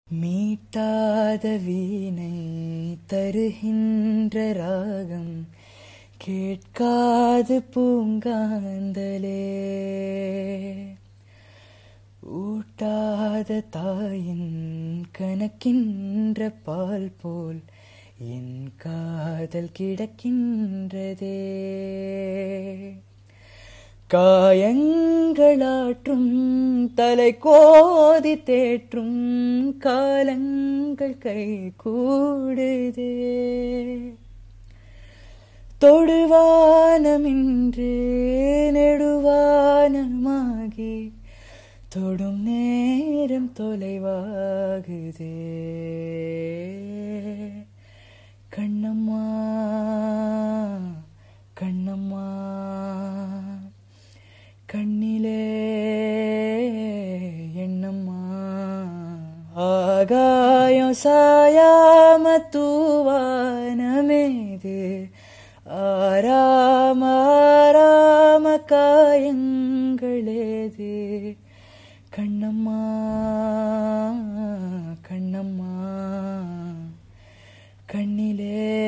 மீட்டாத வீணை தருகின்ற ராகம் கேட்காது பூங்காந்தலே ஊட்டாத தாயின் கணக்கின்ற பால் போல் என் காதல் கிடக்கின்றதே காயங்களாற்றும் தலை கோதி தேற்றும் காலங்கள் கை கூடுதே தொடுவானமின்று நெடுவானமாகி தொடும் நேரம் தொலைவாகுதே கண்ணம்மா கண்ணம்மா கண்ணிலே எண்ணம்மா ஆகாயம் சாயாம தூவானமேது ஆராம ஆராம காயங்களேது கண்ணம்மா கண்ணம்மா கண்ணிலே